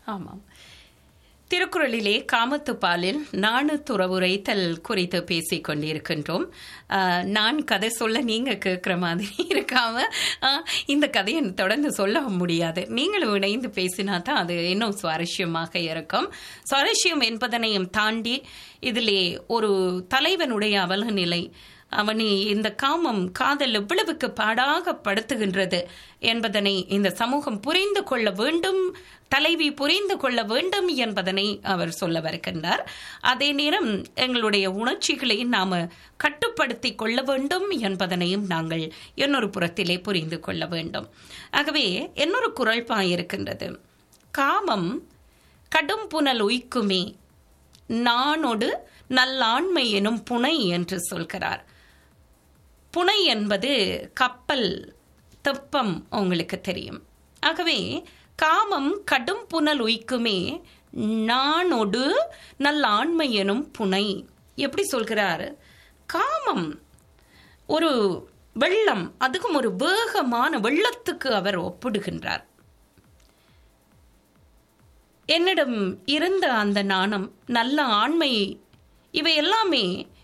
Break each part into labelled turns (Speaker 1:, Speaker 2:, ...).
Speaker 1: ஆமாம் திருக்குறளிலே காமத்துப்பாலில் நாணு துறவுரைத்தல் குறித்து பேசிக் கொண்டிருக்கின்றோம் ஆஹ், நான் கதை சொல்ல நீங்க கேட்குற மாதிரி இருக்காம ஆஹ், இந்த கதையை தொடர்ந்து சொல்ல முடியாது நீங்களும் இணைந்து பேசினா தான் அது இன்னும் சுவாரஸ்யமாக இருக்கும் சுவாரஸ்யம் என்பதனையும் தாண்டி இதிலே ஒரு தலைவனுடைய அவல நிலை அவனை இந்த காமம் காதல் எவ்வளவுக்கு பாடாக படுத்துகின்றது என்பதனை இந்த சமூகம் புரிந்து கொள்ள வேண்டும் தலைவி புரிந்து கொள்ள வேண்டும் என்பதனை அவர் சொல்ல வருகின்றார் அதே நேரம் எங்களுடைய உணர்ச்சிகளை நாம கட்டுப்படுத்தி கொள்ள வேண்டும் என்பதனையும் நாங்கள் இன்னொரு புறத்திலே புரிந்து கொள்ள வேண்டும் ஆகவே இன்னொரு குரல்பா இருக்கின்றது காமம் கடும் புனல் உய்க்குமே நானொடு நல்லாண்மை எனும் புனை என்று சொல்கிறார் புனை என்பது கப்பல் தெப்பம் உங்களுக்கு தெரியும் ஆகவே காமம் கடும் புனல் உய்க்குமே நானொடு நல்ல ஆண்மை எனும் புனை எப்படி சொல்கிறார் காமம் ஒரு வெள்ளம் அதுக்கும் ஒரு வேகமான வெள்ளத்துக்கு அவர் ஒப்பிடுகின்றார் என்னிடம் இருந்த அந்த நாணம் நல்ல ஆண்மை இவை எல்லாமே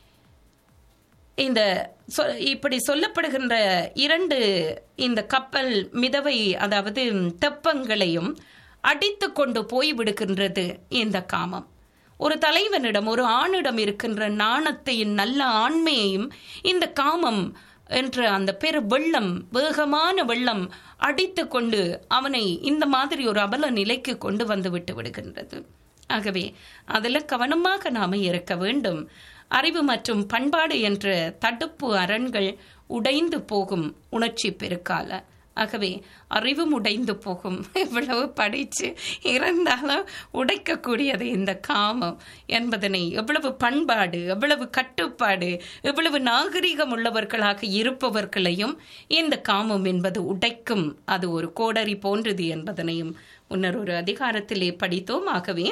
Speaker 1: இந்த சொ- இப்படி சொல்லப்படுகின்ற இரண்டு இந்த கப்பல் மிதவை அதாவது தெப்பங்களையும் அடித்து கொண்டு போய் விடுகின்றது இந்த காமம் ஒரு தலைவனிடம் ஒரு ஆணிடம் இருக்கின்ற நாணத்தையும் நல்ல ஆண்மையையும் இந்த காமம் என்ற அந்த பெரு வெள்ளம் வேகமான வெள்ளம் அடித்து கொண்டு அவனை இந்த மாதிரி ஒரு அபல நிலைக்கு கொண்டு வந்து விட்டு விடுகின்றது ஆகவே அதில் கவனமாக நாம இருக்க வேண்டும் அறிவு மற்றும் பண்பாடு என்ற தடுப்பு அரண்கள் உடைந்து போகும் உணர்ச்சி பெருக்கால ஆகவே அறிவும் உடைந்து போகும் இவ்வளவு படிச்சு இருந்தாலும் உடைக்கக்கூடியது இந்த காமம் என்பதனை எவ்வளவு பண்பாடு எவ்வளவு கட்டுப்பாடு எவ்வளவு நாகரிகம் உள்ளவர்களாக இருப்பவர்களையும் இந்த காமம் என்பது உடைக்கும் அது ஒரு கோடரி போன்றது என்பதனையும் முன்னர் ஒரு அதிகாரத்திலே படித்தோம் ஆகவே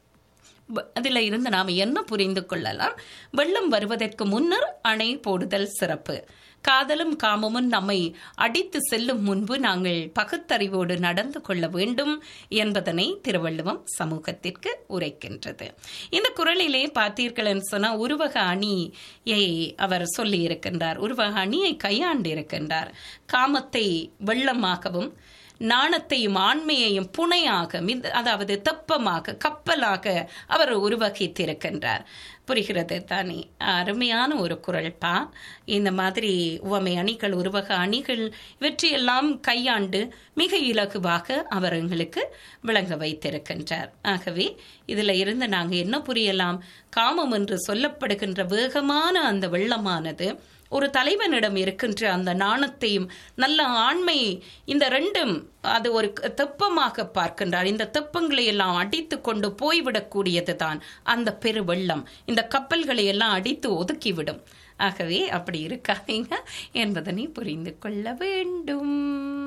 Speaker 1: வ- அதில் இருந்து நாம் என்ன புரிந்து கொள்ளலாம் வெள்ளம் வருவதற்கு முன்னர் அணை போடுதல் சிறப்பு காதலும் காமமும் நம்மை அடித்து செல்லும் முன்பு நாங்கள் பகுத்தறிவோடு நடந்து கொள்ள வேண்டும் என்பதனை திருவள்ளுவம் சமூகத்திற்கு உரைக்கின்றது இந்த குரலிலே பார்த்தீர்கள் என்று சொன்னால் உருவக அணியை அவர் சொல்லி இருக்கின்றார் உருவக அணியை கையாண்டு இருக்கின்றார் காமத்தை வெள்ளமாகவும் நாணத்தையும் ஆண்மையையும் புனையாக மித- அதாவது தெப்பமாக கப்பலாக அவர் உருவகித்திருக்கின்றார் புரிகிறது தானே அருமையான ஒரு குரல்பா இந்த மாதிரி உவமை அணிகள் உருவக அணிகள் இவற்றையெல்லாம் கையாண்டு மிக இலகுவாக அவர் எங்களுக்கு விளங்க வைத்திருக்கின்றார் ஆகவே இதில் இருந்து நாங்கள் என்ன புரியலாம் காமம் என்று சொல்லப்படுகின்ற வேகமான அந்த வெள்ளமானது ஒரு தலைவனிடம் இருக்கின்ற அந்த நாணத்தையும் நல்ல ஆண்மை இந்த ரெண்டும் அது ஒரு தெப்பமாக பார்க்கின்றார் இந்த தெப்பங்களை எல்லாம் அடித்து கொண்டு போய்விடக்கூடியது தான் அந்த பெரு வெள்ளம் இந்த கப்பல்களை எல்லாம் அடித்து ஒதுக்கிவிடும் ஆகவே அப்படி இருக்காதீங்க என்பதனை புரிந்து கொள்ள வேண்டும்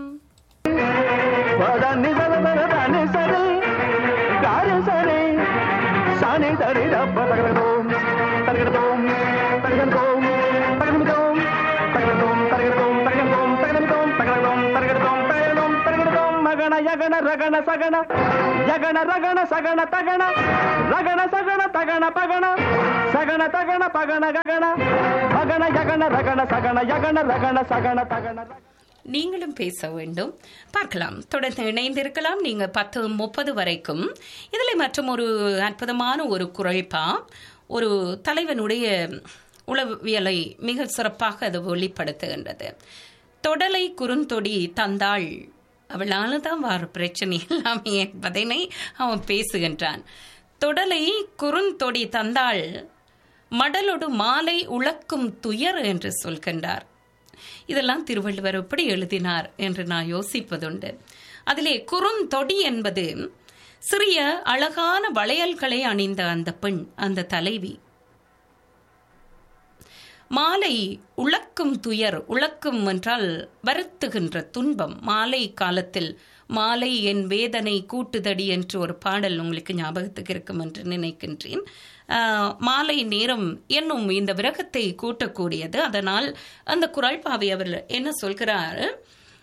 Speaker 2: பதனி சதனி சரி காரி சரி சாணி தரி ரப்ப தகரதோம் தகரதோம் தகரதோம் தகரதோம் தகரதோம் தகரதோம் தகரதோம் தகரதோம் தகரதோம் தகரதோம் தகரதோம் தகரதோம் மகன யகன ரகன சகன யகன ரகன சகன தகன ரகன சகன தகன பகன சகன தகன பகன ககன பகன யகன ரகன சகன யகன ரகன சகன தகன
Speaker 1: நீங்களும் பேச வேண்டும் பார்க்கலாம் தொடர்ந்து இணைந்திருக்கலாம் நீங்க பத்து முப்பது வரைக்கும் இதில் மற்றும் ஒரு அற்புதமான ஒரு குரல்பா ஒரு தலைவனுடைய உளவியலை மிக சிறப்பாக அது வெளிப்படுத்துகின்றது தொடலை குறுந்தொடி தந்தாள் அவளால தான் வர பிரச்சனை எல்லாமே என்பதனை அவன் பேசுகின்றான் தொடலை குறுந்தொடி தந்தாள் மடலொடு மாலை உழக்கும் துயர் என்று சொல்கின்றார் இதெல்லாம் திருவள்ளுவர் எப்படி எழுதினார் என்று நான் யோசிப்பதுண்டு அதிலே குறுந்தொடி என்பது சிறிய அழகான வளையல்களை அணிந்த அந்த பெண் அந்த தலைவி மாலை உழக்கும் துயர் உழக்கும் என்றால் வருத்துகின்ற துன்பம் மாலை காலத்தில் மாலை என் வேதனை கூட்டுதடி என்று ஒரு பாடல் உங்களுக்கு ஞாபகத்துக்கு இருக்கும் என்று நினைக்கின்றேன் ஆஹ், மாலை நேரம் என்னும் இந்த விரகத்தை கூட்டக்கூடியது அதனால் அந்த குரல்பாவை அவர் என்ன சொல்கிறார்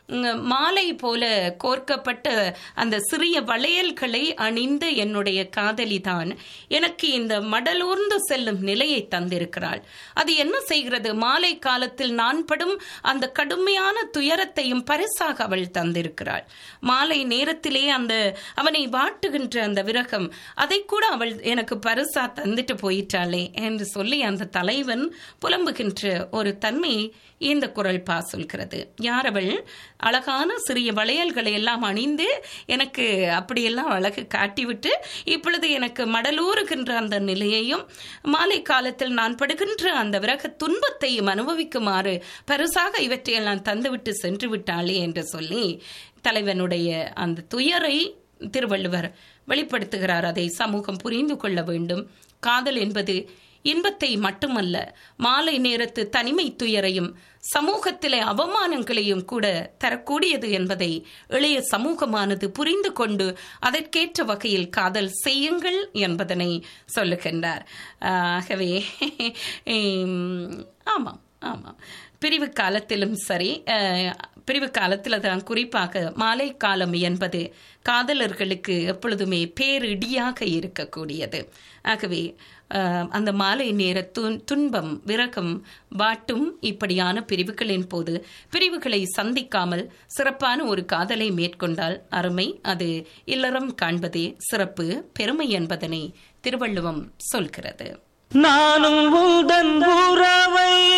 Speaker 1: உம், மாலை போல கோர்க்கப்பட்ட அந்த சிறிய வளையல்களை அணிந்த என்னுடைய காதலி தான் எனக்கு இந்த மடலூர்ந்து செல்லும் நிலையை தந்திருக்கிறாள் அது என்ன செய்கிறது மாலை காலத்தில் நான் படும் அந்த கடுமையான துயரத்தையும் பரிசாக அவள் தந்திருக்கிறாள் மாலை நேரத்திலே அந்த அவனை வாட்டுகின்ற அந்த விரகம் அதை கூட அவள் எனக்கு பரிசா தந்துட்டு போயிட்டாளே என்று சொல்லி அந்த தலைவன் புலம்புகின்ற ஒரு தன்மை இந்த குரல் பா சொல்கிறது யார் அவள் அழகான சிறிய வளையல்களை எல்லாம் அணிந்து எனக்கு அப்படியெல்லாம் அழகு காட்டிவிட்டு இப்பொழுது எனக்கு மடலூறுகின்ற அந்த நிலையையும் மாலை காலத்தில் நான் படுகின்ற அந்த விரக துன்பத்தையும் அனுபவிக்குமாறு பரிசாக இவற்றையெல்லாம் தந்துவிட்டு சென்று விட்டாளே என்று சொல்லி தலைவனுடைய அந்த துயரை திருவள்ளுவர் வெளிப்படுத்துகிறார் அதை சமூகம் புரிந்து கொள்ள வேண்டும் காதல் என்பது இன்பத்தை மட்டுமல்ல மாலை நேரத்து தனிமை துயரையும் சமூகத்திலே அவமானங்களையும் கூட தரக்கூடியது என்பதை இளைய சமூகமானது புரிந்து கொண்டு அதற்கேற்ற வகையில் காதல் செய்யுங்கள் என்பதனை சொல்லுகின்றார் ஆகவே உம், ஆமாம் ஆமாம் பிரிவு காலத்திலும் சரி அஹ், பிரிவு காலத்தில் தான் குறிப்பாக மாலை காலம் என்பது காதலர்களுக்கு எப்பொழுதுமே பேரிடியாக இருக்கக்கூடியது ஆகவே அஹ், அந்த மாலை நேர துன் துன்பம் விரகம் வாட்டும் இப்படியான பிரிவுகளின் போது பிரிவுகளை சந்திக்காமல் சிறப்பான ஒரு காதலை மேற்கொண்டால் அருமை அது இல்லறம் காண்பதே சிறப்பு பெருமை என்பதனை திருவள்ளுவம் சொல்கிறது
Speaker 3: நானும் உந்தன் உறவை